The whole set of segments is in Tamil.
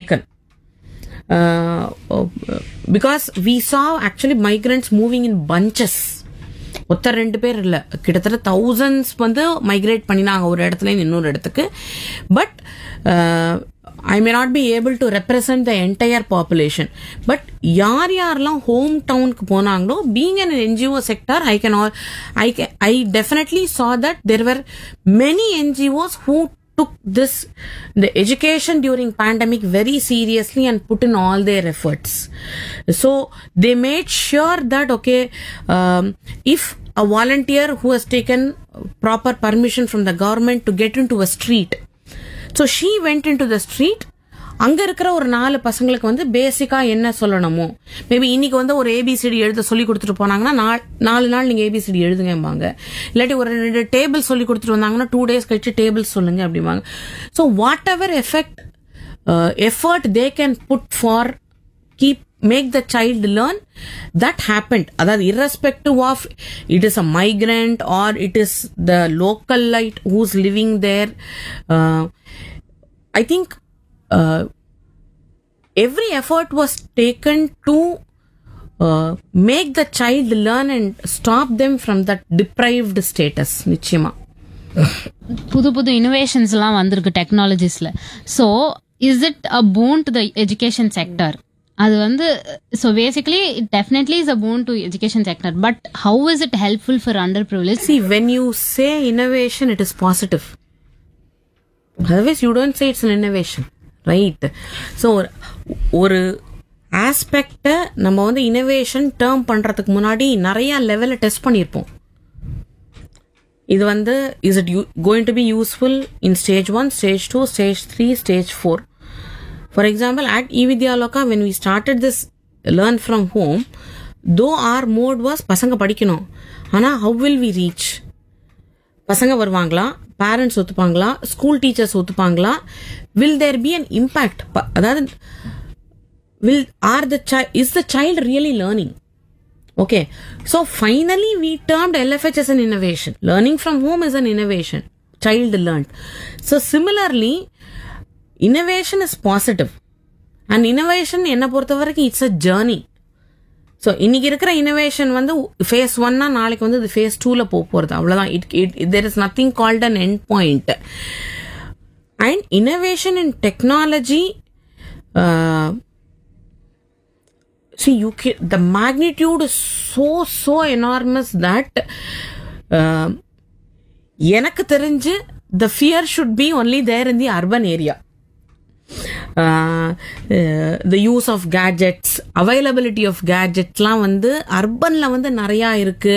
taken. Uh, because we saw actually migrants moving in bunches. ஒருத்தர் ரெண்டு பேர் இல்லை கிட்டத்தட்ட தௌசண்ட்ஸ் வந்து மைக்ரேட் பண்ணினாங்க ஒரு இடத்துல இருந்து இன்னொரு இடத்துக்கு but I may not be able to represent the entire population but யார் யாரெல்லாம் ஹோம் டவுனுக்கு போனாங்களோ being an NGO sector I can I can I definitely saw that there were many NGOs who took this the education during pandemic very seriously and put in all their efforts so they made sure that okay um, if a volunteer who has taken proper permission from the government to get into a street so she went into the street அங்க இருக்கிற ஒரு நாலு பசங்களுக்கு வந்து பேசிக்கா என்ன சொல்லணுமோ மேபி இன்னைக்கு வந்து ஒரு ஏபிசிடி எழுத சொல்லி கொடுத்துட்டு போனாங்கன்னா நா- நாலு நாள் நீங்க ஏபிசிடி எழுதுங்கம்பாங்க இல்லாட்டி ஒரு ரெண்டு டேபிள் சொல்லி கொடுத்துட்டு வந்தாங்கன்னா டூ டேஸ் கழிச்சு டேபிள் சொல்லுங்க அப்படிம்பாங்க so whatever effect effort they can put for keep make the child learn that happened அதாவது irrespective of it is a migrant or it is the local light who's living there I think every effort was taken to uh, make the child learn and stop them from that deprived status நிச்சயமா புது புது இனோவேஷன்ஸ் எல்லாம் வந்திருக்கு டெக்னாலஜிஸ்ல so is it a boon to the education sector அது வந்து so basically it definitely is a boon to education sector but how is it helpful for under privilege see when you say innovation it is positive otherwise you don't say it's an innovation right so ஒரு- ஒரு ஆஸ்பெக்ட நம்ம வந்து இனோவேஷன் டேர்ம் பண்றதுக்கு முன்னாடி நிறைய லெவல்ல டெஸ்ட் பண்ணியிருப்போம் இது வந்து is it going to be useful in stage one stage two stage three stage four for example at eVidyaloka when we started this learn from home though our mode was பசங்க படிக்கணும் ஆனால் ஹவ் வில் வி ரீச் பசங்க வருவாங்களா பேரண்ட்ஸ் ஒத்துப்பாங்களா ஸ்கூல் டீச்சர்ஸ் ஒத்துப்பாங்களா will there be an impact அதாவது will are the is the child really learning Okay. So finally we termed LFH as an innovation. Learning from home is an innovation. Child learned. So similarly, innovation is positive. And innovation என்ன பொறுத்த வரைக்கும் இட்ஸ் அ ஜேர்னி ஸோ இன்னைக்கு இருக்கிற இனோவேஷன் வந்து ஃபேஸ் ஒன்னா நாளைக்கு வந்து இது ஃபேஸ் டூல போக போகிறது அவ்வளோதான் it it there is nothing called an end point and innovation in technology see you can, the magnitude is so so enormous that uh, எனக்கு தெரிஞ்சு the fear should be only there in the urban area uh, uh, the use of gadgets availability of gadgetsலாம் வந்து அர்பன்ல வந்து நிறையா இருக்கு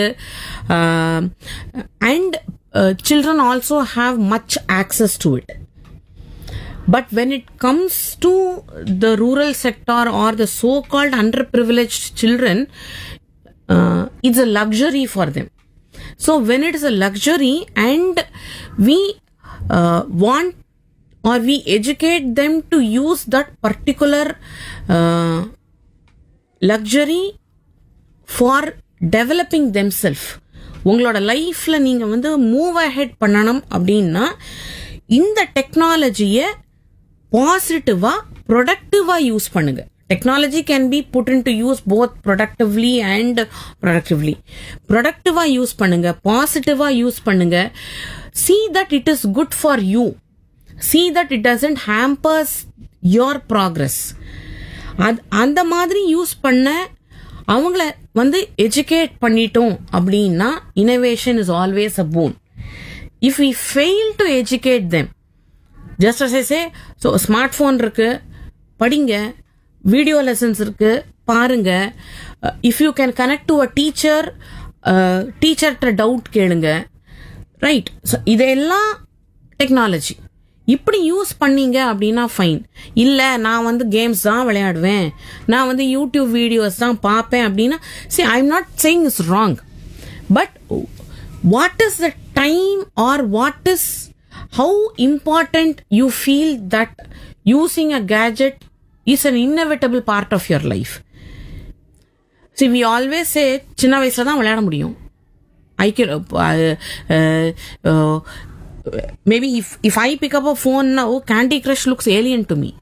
and children also have much access to it but when it comes to the rural sector or the so-called underprivileged children, uh, it's a luxury for them. So when it is a luxury and we uh, want or we educate them to use that particular uh, luxury for developing them self உங்களோட லைஃப்ல நீங்க வந்து மூவ் அஹெட் பண்ணணும் அப்படின்னா இந்த டெக்னாலஜியை பாசிட்டிவா ப்ரொடக்டிவா யூஸ் பண்ணுங்க technology can be put in to use both productively and productively ப்ரொடக்டிவா யூஸ் பண்ணுங்க பாசிட்டிவா யூஸ் பண்ணுங்க see that it is good for you see that it doesn't hampers your progress அது அந்த மாதிரி யூஸ் பண்ண அவங்கள வந்து எஜுகேட் பண்ணிட்டோம் அப்படின்னா innovation is always a boon if we fail to educate them just as say so smart phone இருக்கு படிங்க வீடியோ லெசன்ஸ் இருக்கு பாருங்க if you can connect to a teacher டீச்சர்கிட்ட டவுட் கேளுங்க ரைட் ஸோ இதெல்லாம் டெக்னாலஜி இப்படி யூஸ் பண்ணீங்க அப்படின்னா ஃபைன் இல்லை நான் வந்து கேம்ஸ் தான் விளையாடுவேன் நான் வந்து யூடியூப் வீடியோஸ் தான் பார்ப்பேன் அப்படின்னா see I am not saying is wrong but what is the time or what is how important you feel that using a gadget is an inevitable part of your life see we always say சின்ன வயசுல தான் விளையாட முடியும் I can uh, uh, uh, maybe if if I pick up a phone now, Candy Crush looks alien to me.